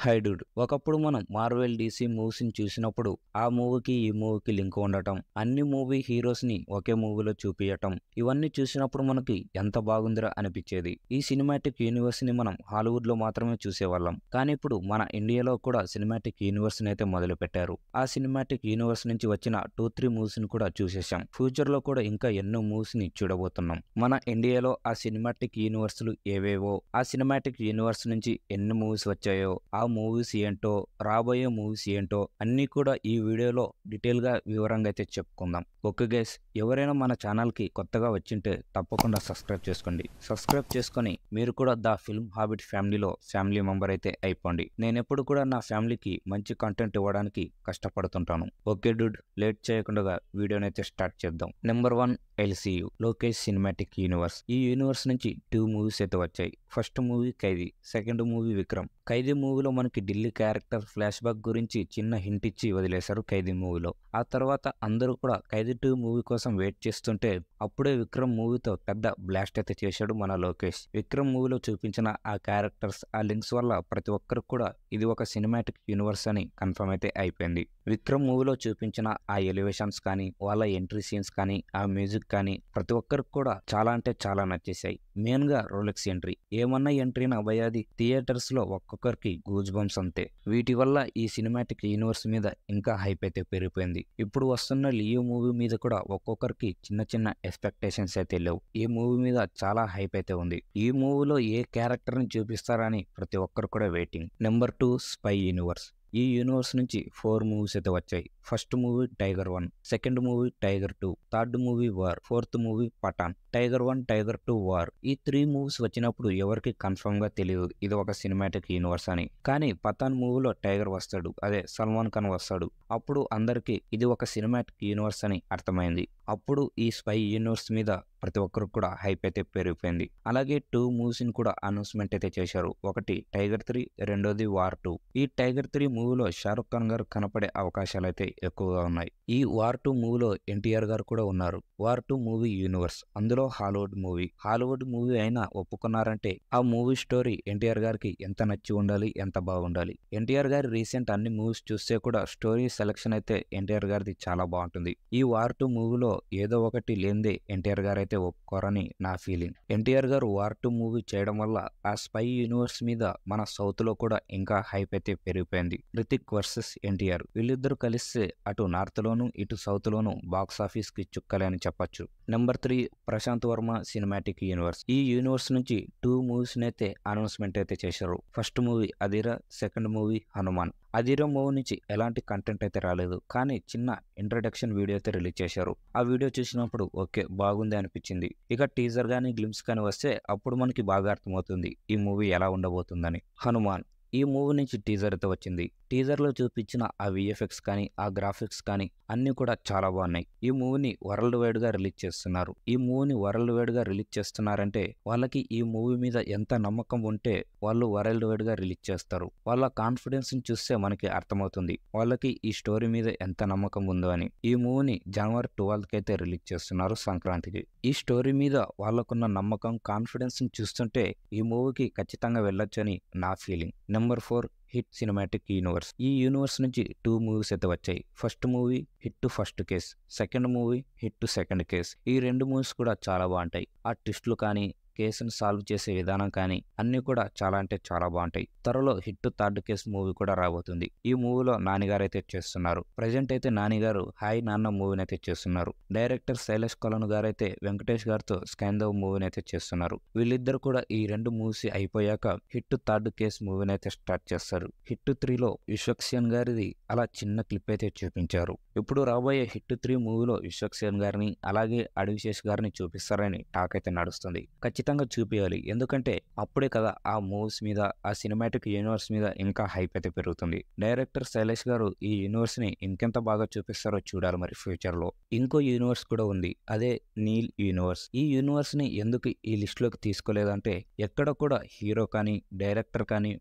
high Dude ఒకప్పుడు మనం Marvel DC movies ని చూసినప్పుడు ఆ మూవీకి ఈ మూవీకి లింక్ ఉండటం అన్ని మూవీ హీరోస్ ని ఒకే మూవీలో చూపించటం ఇవన్నీ చూసినప్పుడు మనకి ఎంత బాగుందిరా అనిపించేది ఈ సినిమాటిక్ యూనివర్స్ ని మనం హాలీవుడ్ లో మాత్రమే చూసేవాళ్ళం కానీ ఇప్పుడు మన ఇండియాలో కూడా సినిమాటిక్ యూనివర్స్ ని అయితే మొదలు పెట్టారు ఆ సినిమాటిక్ యూనివర్స్ నుంచి వచ్చిన టూ త్రీ మూవీస్ ని కూడా చూసేసాం ఫ్యూచర్ లో కూడా ఇంకా ఎన్నో మూవీస్ ని చూడబోతున్నాం మన ఇండియాలో ఆ సినిమాటిక్ యూనివర్స్ లు ఏవేవో ఆ సినిమాటిక్ యూనివర్స్ నుంచి ఎన్ని మూవీస్ వచ్చాయో ఆ మూవీస్ ఏంటో రాబోయే మూవీస్ ఏంటో అన్నీ కూడా ఈ వీడియోలో డీటెయిల్ గా వివరంగా అయితే చెప్పుకుందాం ఓకే గైస్ ఎవరైనా మన ఛానల్ కి కొత్తగా వచ్చింటే తప్పకుండా సబ్స్క్రైబ్ చేసుకోండి సబ్స్క్రైబ్ చేసుకొని మీరు కూడా ద ఫిల్మ్ హాబిట్ ఫ్యామిలీలో ఫ్యామిలీ మెంబర్ అయితే అయిపోండి నేను ఎప్పుడు కూడా నా ఫ్యామిలీకి మంచి కంటెంట్ ఇవ్వడానికి కష్టపడుతుంటాను ఓకే డూడ్ లేట్ చేయకుండా వీడియోని అయితే స్టార్ట్ చేద్దాం number one LCU Lokesh cinematic universe ఈ యూనివర్స్ నుంచి టూ మూవీస్ అయితే వచ్చాయి first movie Khaidi second movie Vikram Khaidi మూవీలో మనకి ఢిల్లీ క్యారెక్టర్ ఫ్లాష్ బ్యాక్ గురించి చిన్న హింట్ ఇచ్చి వదిలేశారు ఖైదీ మూవీలో ఆ తర్వాత అందరూ కూడా ఖైదీ టూ మూవీ కోసం వెయిట్ చేస్తుంటే అప్పుడే విక్రమ్ మూవీతో పెద్ద బ్లాస్ట్ అయితే చేశాడు మన లోకేష్ విక్రమ్ మూవీలో చూపించిన ఆ క్యారెక్టర్స్ ఆ లింక్స్ వల్ల ప్రతి ఒక్కరికి కూడా ఇది ఒక సినిమాటిక్ యూనివర్స్ అని కన్ఫర్మ్ అయితే అయిపోయింది విక్రమ్ మూవీలో చూపించిన ఆ ఎలివేషన్స్ కానీ వాళ్ళ ఎంట్రీ సీన్స్ కానీ ఆ మ్యూజిక్ కానీ ప్రతి ఒక్కరికి కూడా చాలా అంటే చాలా నచ్చేసాయి మెయిన్ గా రోలెక్స్ ఎంట్రీ ఏమన్నా ఎంట్రీ అభయాది థియేటర్స్ లో ఒక్కొక్కరికి గూజ్ బంప్స్ అంతే వీటి వల్ల ఈ సినిమాటిక్ యూనివర్స్ మీద ఇంకా హైప్ అయితే పెరిగిపోయింది ఇప్పుడు వస్తున్న లియో మూవీ మీద కూడా ఒక్కొక్కరికి చిన్న చిన్న ఎక్స్పెక్టేషన్స్ అయితే లేవు ఈ మూవీ మీద చాలా హైప్ అయితే ఉంది ఈ మూవీలో ఏ క్యారెక్టర్ ని చూపిస్తారని ప్రతి ఒక్కరు కూడా waiting number two spy universe ఈ యూనివర్స్ నుంచి ఫోర్ మూవీస్ అయితే వచ్చాయి first movie Tiger one second movie Tiger two third movie War fourth movie Pathaan Tiger one Tiger two War ఈ త్రీ మూవీస్ వచ్చినప్పుడు ఎవరికి కన్ఫర్మ్ గా తెలియదు ఇది ఒక సినిమాటిక్ యూనివర్స్ అని కానీ పఠాన్ మూవీలో టైగర్ వస్తాడు అదే సల్మాన్ ఖాన్ వస్తాడు అప్పుడు అందరికి ఇది ఒక సినిమాటిక్ యూనివర్స్ అని అర్థమైంది అప్పుడు ఈ స్పై యూనివర్స్ మీద ప్రతి ఒక్కరు కూడా హైప్ అయితే పెరిగిపోయింది అలాగే టూ మూవీస్ ని కూడా అనౌన్స్మెంట్ అయితే చేశారు ఒకటి టైగర్ త్రీ రెండోది వార్ టూ ఈ టైగర్ త్రీ మూవీలో షారుఖ్ ఖాన్ గారు కనపడే అవకాశాలు అయితే ఎక్కువగా ఉన్నాయి ఈ వార్ టూ మూవీలో ఎన్టీఆర్ గారు కూడా ఉన్నారు వార్ టూ మూవీ యూనివర్స్ అందులో హాలీవుడ్ మూవీ హాలీవుడ్ మూవీ అయినా ఒప్పుకున్నారంటే ఆ మూవీ స్టోరీ ఎన్టీఆర్ గారికి ఎంత నచ్చి ఉండాలి ఎంత బాగుండాలి ఎన్టీఆర్ గారి రీసెంట్ అన్ని మూవీస్ చూస్తే కూడా స్టోరీ సెలెక్షన్ అయితే ఎన్టీఆర్ గారిది చాలా బాగుంటుంది ఈ వార్ టూ మూవీలో ఏదో ఒకటి లేనిదే ఎన్టీఆర్ గారు అయితే ఒప్పుకోరని నా ఫీలింగ్ ఎన్టీఆర్ గారు వార్ టూ మూవీ చేయడం వల్ల ఆ స్పై యూనివర్స్ మీద మన సౌత్ లో కూడా ఇంకా హైప్ అయితే పెరిగిపోయింది రితిక్ వర్సెస్ ఎన్టీఆర్ వీళ్ళిద్దరూ కలిస్తే అటు నార్త్ లోను ఇటు సౌత్ లోను బాక్స్ ఆఫీస్ కి చుక్కలే అని చెప్పొచ్చు number three Prashanth Varma cinematic universe ఈ యూనివర్స్ నుంచి టూ మూవీస్ అయితే అనౌన్స్మెంట్ అయితే చేశారు first movie Adhira second movie Hanuman Adhira movie నుంచి ఎలాంటి కంటెంట్ అయితే రాలేదు కానీ చిన్న ఇంట్రడక్షన్ వీడియో అయితే రిలీజ్ చేశారు ఆ వీడియో చూసినప్పుడు ఓకే బాగుంది అనిపించింది ఇక టీజర్ కానీ గ్లిమ్స్ కానీ వస్తే అప్పుడు మనకి బాగా అర్థమవుతుంది ఈ మూవీ ఎలా ఉండబోతుందని హనుమాన్ ఈ మూవీ నుంచి టీజర్ అయితే వచ్చింది టీజర్ లో చూపించిన ఆ విఎఫ్ఎక్స్ కానీ ఆ గ్రాఫిక్స్ కానీ అన్ని కూడా చాలా బాగున్నాయి ఈ మూవీని వరల్డ్ వైడ్ గా రిలీజ్ చేస్తున్నారు ఈ మూవీని వరల్డ్ వైడ్ గా రిలీజ్ చేస్తున్నారంటే వాళ్ళకి ఈ మూవీ మీద ఎంత నమ్మకం ఉంటే వాళ్ళు వరల్డ్ వైడ్ గా రిలీజ్ చేస్తారు వాళ్ళ కాన్ఫిడెన్స్ ని చూస్తే మనకి అర్థమవుతుంది వాళ్ళకి ఈ స్టోరీ మీద ఎంత నమ్మకం ఉందో అని ఈ మూవీని జనవరి ట్వెల్త్ కి అయితే రిలీజ్ చేస్తున్నారు సంక్రాంతికి ఈ స్టోరీ మీద వాళ్ళకున్న నమ్మకం కాన్ఫిడెన్స్ ని చూస్తుంటే ఈ మూవీకి ఖచ్చితంగా వెళ్ళొచ్చని నా feeling number four HIT cinematic universe ఈ యూనివర్స్ నుంచి టూ మూవీస్ అయితే వచ్చాయి first movie HIT two first case second movie HIT two second case ఈ రెండు మూవీస్ కూడా చాలా బాగుంటాయి ఆ ట్విస్టులు కానీ కేసును సాల్వ్ చేసే విధానం కానీ అన్ని కూడా చాలా అంటే చాలా బాగుంటాయి త్వరలో హిట్ థర్డ్ కేసు మూవీ కూడా రాబోతుంది ఈ మూవీలో నానిగారు అయితే చేస్తున్నారు ప్రజెంట్ అయితే నానిగారు హాయ్ నాన్న మూవీని అయితే చేస్తున్నారు డైరెక్టర్ శైలేష్ కొలను గారు అయితే వెంకటేష్ గారితో స్కైందవ్ మూవీని అయితే చేస్తున్నారు వీళ్ళిద్దరు కూడా ఈ రెండు మూవీస్ అయిపోయాక హిట్ థర్డ్ కేసు మూవీని అయితే స్టార్ట్ చేస్తారు హిట్ త్రీలో విశ్వక్సేన్ గారిది అలా చిన్న క్లిప్ అయితే చూపించారు ఇప్పుడు రాబోయే హిట్ త్రీ మూవీలో విశ్వక్సేన్ గారిని అలాగే అడివిశేష్ గారిని చూపిస్తారని టాక్ అయితే నడుస్తుంది ఖచ్చితంగా చూపించాలి ఎందుకంటే అప్పుడే కదా ఆ మూవీస్ మీద ఆ సినిమాటిక్ యూనివర్స్ మీద ఇంకా హైప్ అయితే పెరుగుతుంది డైరెక్టర్ శైలేష్ గారు ఈ యూనివర్స్ ని ఇంకెంత బాగా చూపిస్తారో చూడాలి మరి ఫ్యూచర్ లో ఇంకో యూనివర్స్ కూడా ఉంది అదే నీల్ యూనివర్స్ ఈ యూనివర్స్ ని ఎందుకు ఈ లిస్ట్ లోకి తీసుకోలేదంటే ఎక్కడ కూడా హీరో కానీ డైరెక్టర్ కానీ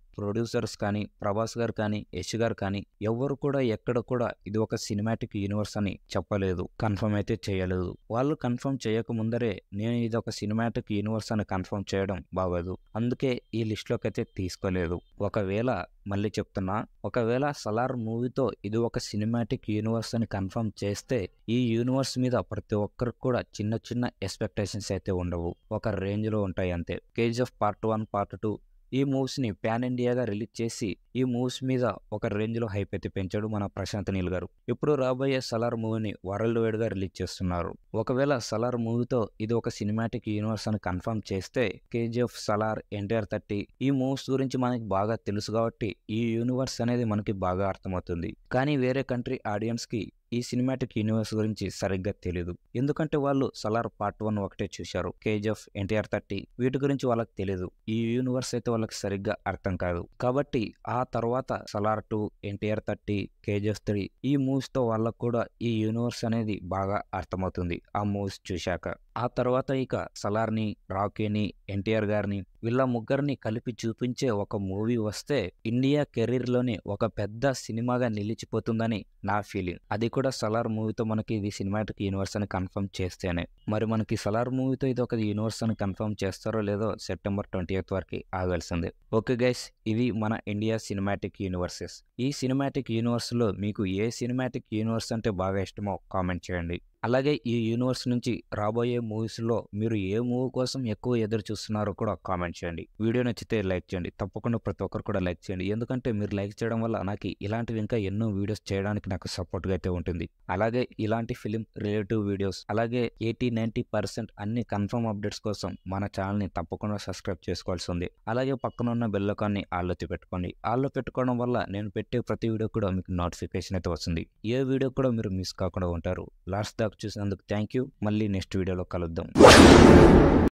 ప్రొడ్యూసర్స్ కానీ ప్రభాస్ గారు కానీ యశ్ గారు కానీ ఎవరు కూడా ఎక్కడ కూడా ఇది ఒక సినిమాటిక్ యూనివర్స్ అని చెప్పలేదు కన్ఫర్మ్ అయితే చేయలేదు వాళ్ళు కన్ఫర్మ్ చేయక ముందరే నేను ఇది ఒక సినిమాటిక్ యూనివర్స్ అని కన్ఫర్మ్ చేయడం బాగోదు అందుకే ఈ లిస్ట్లోకి అయితే తీసుకోలేదు ఒకవేళ మళ్ళీ చెప్తున్నా ఒకవేళ సలార్ మూవీతో ఇది ఒక సినిమాటిక్ యూనివర్స్ అని కన్ఫర్మ్ చేస్తే ఈ యూనివర్స్ మీద ప్రతి ఒక్కరికి కూడా చిన్న చిన్న ఎక్స్పెక్టేషన్స్ అయితే ఉండవు ఒక రేంజ్లో ఉంటాయి అంతే KGF part one part two ఈ మూవీస్ని ప్యాన్ ఇండియాగా రిలీజ్ చేసి ఈ మూవీస్ మీద ఒక రేంజ్లో హైప్ అయితే పెంచాడు మన ప్రశాంత్ నీల్ గారు ఇప్పుడు రాబోయే సలార్ మూవీని వరల్డ్ వైడ్గా రిలీజ్ చేస్తున్నారు ఒకవేళ సలార్ మూవీతో ఇది ఒక సినిమాటిక్ యూనివర్స్ అని కన్ఫర్మ్ చేస్తే కేజీఎఫ్ సలార్ ఎన్టీఆర్ థర్టీ ఈ మూవీస్ గురించి మనకి బాగా తెలుసు కాబట్టి ఈ యూనివర్స్ అనేది మనకి బాగా అర్థమవుతుంది కానీ వేరే కంట్రీ ఆడియన్స్కి ఈ సినిమాటిక్ యూనివర్స్ గురించి సరిగ్గా తెలియదు ఎందుకంటే వాళ్ళు సలార్ పార్ట్ వన్ ఒకటే చూశారు కేజీఎఫ్ ఎన్టీఆర్ థర్టీ వీటి గురించి వాళ్ళకి తెలియదు ఈ యూనివర్స్ అయితే వాళ్ళకి సరిగ్గా అర్థం కాదు కాబట్టి ఆ తర్వాత Salaar two NTR thirty KGF three ఈ మూవీస్ తో వాళ్ళకు కూడా ఈ యూనివర్స్ అనేది బాగా అర్థమవుతుంది ఆ మూవీస్ చూశాక ఆ తర్వాత ఇక సలార్ని రాకీని ఎన్టీఆర్ గారిని వీళ్ళ ముగ్గురిని కలిపి చూపించే ఒక మూవీ వస్తే ఇండియా కెరీర్ లోని ఒక పెద్ద సినిమాగా నిలిచిపోతుందని నా ఫీలింగ్ అది కూడా సలార్ మూవీతో మనకి ఇది సినిమాటిక్ యూనివర్స్ అని కన్ఫర్మ్ చేస్తేనే మరి మనకి సలార్ మూవీతో ఇది ఒక యూనివర్స్ అని కన్ఫర్మ్ చేస్తారో లేదో సెప్టెంబర్ ట్వంటీ ఎయిత్ వరకు ఆగాల్సిందే ఓకే గైస్ ఇది మన ఇండియా సినిమాటిక్ యూనివర్సెస్ ఈ సినిమాటిక్ యూనివర్స్ లో మీకు ఏ సినిమాటిక్ యూనివర్స్ అంటే బాగా ఇష్టమో కామెంట్ చేయండి అలాగే ఈ యూనివర్స్ నుంచి రాబోయే మూవీస్లో మీరు ఏ మూవీ కోసం ఎక్కువ ఎదురు చూస్తున్నారో కూడా కామెంట్ చేయండి వీడియో నచ్చితే లైక్ చేయండి తప్పకుండా ప్రతి ఒక్కరు కూడా లైక్ చేయండి ఎందుకంటే మీరు లైక్ చేయడం వల్ల నాకు ఇలాంటివి ఇంకా ఎన్నో వీడియోస్ చేయడానికి నాకు సపోర్ట్గా అయితే ఉంటుంది అలాగే ఇలాంటి ఫిలిం రిలేటివ్ వీడియోస్ అలాగే ఎయిటీ నైంటీ పర్సెంట్ అన్ని కన్ఫర్మ్ అప్డేట్స్ కోసం మన ఛానల్ని తప్పకుండా సబ్స్క్రైబ్ చేసుకోవాల్సి ఉంది అలాగే పక్కన ఉన్న బెల్లకాన్ని ఆల్లో పెట్టుకోండి ఆల్లో పెట్టుకోవడం వల్ల నేను పెట్టే ప్రతి వీడియో కూడా మీకు నోటిఫికేషన్ అయితే వస్తుంది ఏ వీడియో కూడా మీరు మిస్ కాకుండా ఉంటారు లాస్ట్ దాకా చూసినందుకు థ్యాంక్ యూ మళ్ళీ నెక్స్ట్ వీడియోలో కలుద్దాం